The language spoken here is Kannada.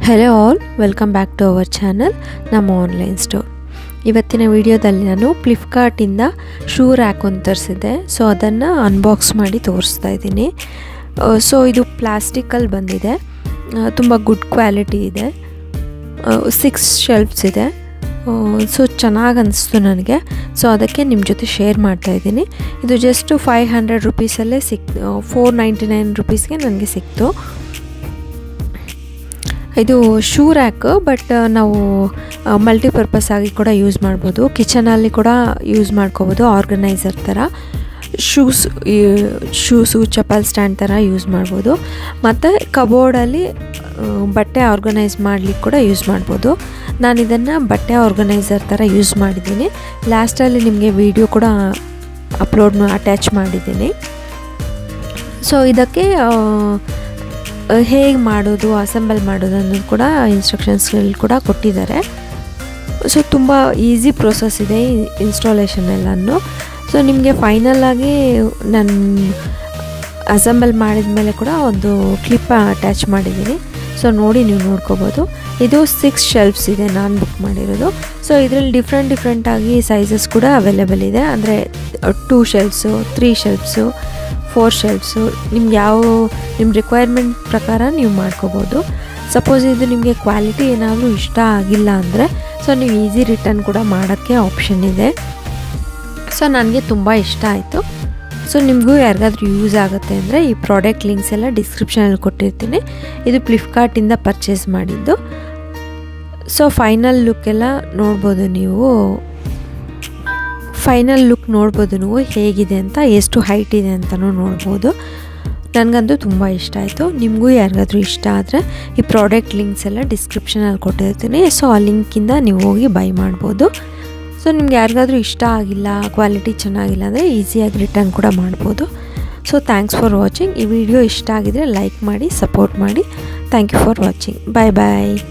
hello all welcome back to our channel ನಮ್ಮ ಆನ್ಲೈನ್ ಸ್ಟೋರ್ ಇವತ್ತಿನ ವಿಡಿಯೋದಲ್ಲಿ ನಾನು ಫ್ಲಿಪ್ಕಾರ್ಟಿಂದ ಶೂ ರ್ಯಾಕ್ ಒಂದು ತರಿಸಿದ್ದೆ ಸೊ ಅದನ್ನು ಅನ್ಬಾಕ್ಸ್ ಮಾಡಿ ತೋರಿಸ್ತಾ ಇದ್ದೀನಿ ಸೊ ಇದು ಪ್ಲಾಸ್ಟಿಕಲ್ಲಿ ಬಂದಿದೆ ತುಂಬ ಗುಡ್ ಕ್ವಾಲಿಟಿ ಇದೆ ಸಿಕ್ಸ್ ಶೆಲ್ಫ್ಸ್ ಇದೆ ಸೊ ಚೆನ್ನಾಗಿ ಅನಿಸ್ತು ನನಗೆ ಸೊ ಅದಕ್ಕೆ ನಿಮ್ಮ ಜೊತೆ ಶೇರ್ ಮಾಡ್ತಾ ಇದ್ದೀನಿ ಇದು ಜಸ್ಟ್ ಫೈವ್ ಹಂಡ್ರೆಡ್ ರುಪೀಸಲ್ಲೇ ಸಿಕ್ ಫೋರ್ ನೈಂಟಿ ನೈನ್ ರುಪೀಸ್ಗೆ ನನಗೆ ಸಿಕ್ತು ಇದು ಶೂ ರ್ಯಾಕ್ ಬಟ್ ನಾವು ಮಲ್ಟಿಪರ್ಪಸ್ ಆಗಿ ಕೂಡ ಯೂಸ್ ಮಾಡ್ಬೋದು ಕಿಚನಲ್ಲಿ ಕೂಡ ಯೂಸ್ ಮಾಡ್ಕೋಬೋದು ಆರ್ಗನೈಸರ್ ಥರ ಶೂಸ್ ಶೂಸು ಚಪ್ಪಲ್ ಸ್ಟ್ಯಾಂಡ್ ಥರ ಯೂಸ್ ಮಾಡ್ಬೋದು ಮತ್ತು ಕಬೋರ್ಡಲ್ಲಿ ಬಟ್ಟೆ ಆರ್ಗನೈಸ್ ಮಾಡಲಿಕ್ಕೆ ಕೂಡ ಯೂಸ್ ಮಾಡ್ಬೋದು ನಾನು ಇದನ್ನು ಬಟ್ಟೆ ಆರ್ಗನೈಸರ್ ಥರ ಯೂಸ್ ಮಾಡಿದ್ದೀನಿ ಲಾಸ್ಟಲ್ಲಿ ನಿಮಗೆ ವಿಡಿಯೋ ಕೂಡ ಅಪ್ಲೋಡ್ ಅಟ್ಯಾಚ್ ಮಾಡಿದ್ದೀನಿ ಸೊ ಇದಕ್ಕೆ ಹೇಗೆ ಮಾಡೋದು ಅಸೆಂಬಲ್ ಮಾಡೋದು ಅನ್ನೋದು ಕೂಡ ಇನ್ಸ್ಟ್ರಕ್ಷನ್ಸ್ಗಳು ಕೂಡ ಕೊಟ್ಟಿದ್ದಾರೆ ಸೊ ತುಂಬ ಈಸಿ ಪ್ರೋಸೆಸ್ ಇದೆ ಇನ್ಸ್ಟಾಲೇಷನ್ ಎಲ್ಲನೂ ಸೊ ನಿಮಗೆ ಫೈನಲಾಗಿ ನಾನು ಅಸೆಂಬಲ್ ಮಾಡಿದ ಮೇಲೆ ಕೂಡ ಒಂದು ಕ್ಲಿಪ್ ಅಟ್ಯಾಚ್ ಮಾಡಿದ್ದೀನಿ ಸೊ ನೋಡಿ ನೀವು ನೋಡ್ಕೋಬೋದು ಇದು ಸಿಕ್ಸ್ ಶೆಲ್ಫ್ಸ್ ಇದೆ ನಾನು ಬುಕ್ ಮಾಡಿರೋದು ಸೊ ಇದರಲ್ಲಿ ಡಿಫ್ರೆಂಟ್ ಡಿಫ್ರೆಂಟಾಗಿ ಸೈಜಸ್ ಕೂಡ ಅವೈಲೇಬಲ್ ಇದೆ ಅಂದರೆ two shelves three shelves four shelves ನಿಮ್ಗೆ ಯಾವ ನಿಮ್ಮ ರಿಕ್ವೈರ್ಮೆಂಟ್ ಪ್ರಕಾರ ನೀವು ಮಾಡ್ಕೋಬೋದು ಸಪೋಸ್ ಇದು ನಿಮಗೆ ಕ್ವಾಲಿಟಿ ಏನಾದರೂ ಇಷ್ಟ ಆಗಿಲ್ಲ ಅಂದರೆ ಸೊ ನೀವು ಈಸಿ ರಿಟರ್ನ್ ಕೂಡ ಮಾಡೋಕ್ಕೆ ಆಪ್ಷನ್ ಇದೆ ಸೊ ನನಗೆ ತುಂಬ ಇಷ್ಟ ಆಯಿತು ಸೊ ನಿಮಗೂ ಯಾರಿಗಾದ್ರೂ ಯೂಸ್ ಆಗುತ್ತೆ ಅಂದರೆ ಈ ಪ್ರಾಡಕ್ಟ್ ಲಿಂಕ್ಸ್ ಎಲ್ಲ ಡಿಸ್ಕ್ರಿಪ್ಷನಲ್ಲಿ ಕೊಟ್ಟಿರ್ತೀನಿ ಇದು ಫ್ಲಿಪ್ಕಾರ್ಟಿಂದ ಪರ್ಚೇಸ್ ಮಾಡಿದ್ದು ಸೊ ಫೈನಲ್ ಲುಕ್ ಎಲ್ಲ ನೋಡ್ಬೋದು ನೀವು ಫೈನಲ್ ಲುಕ್ ನೋಡ್ಬೋದು ನೀವು ಹೇಗಿದೆ ಅಂತ ಎಷ್ಟು ಹೈಟ್ ಇದೆ ಅಂತಲೂ ನೋಡ್ಬೋದು ನನಗಂತೂ ತುಂಬ ಇಷ್ಟ ಆಯಿತು ನಿಮಗೂ ಯಾರಿಗಾದ್ರೂ ಇಷ್ಟ ಆದರೆ ಈ ಪ್ರಾಡಕ್ಟ್ ಲಿಂಕ್ಸ್ ಎಲ್ಲ ಡಿಸ್ಕ್ರಿಪ್ಷನಲ್ಲಿ ಕೊಟ್ಟಿರ್ತೀನಿ ಸೊ ಆ ಲಿಂಕಿಂದ ನೀವು ಹೋಗಿ ಬೈ ಮಾಡ್ಬೋದು ಸೊ ನಿಮ್ಗೆ ಯಾರಿಗಾದ್ರೂ ಇಷ್ಟ ಆಗಿಲ್ಲ ಕ್ವಾಲಿಟಿ ಚೆನ್ನಾಗಿಲ್ಲ ಅಂದರೆ ಈಸಿಯಾಗಿ ರಿಟರ್ನ್ ಕೂಡ ಮಾಡ್ಬೋದು ಸೊ ಥ್ಯಾಂಕ್ಸ್ ಫಾರ್ ವಾಚಿಂಗ್ ಈ ವಿಡಿಯೋ ಇಷ್ಟ ಆಗಿದರೆ ಲೈಕ್ ಮಾಡಿ ಸಪೋರ್ಟ್ ಮಾಡಿ thank you for watching bye bye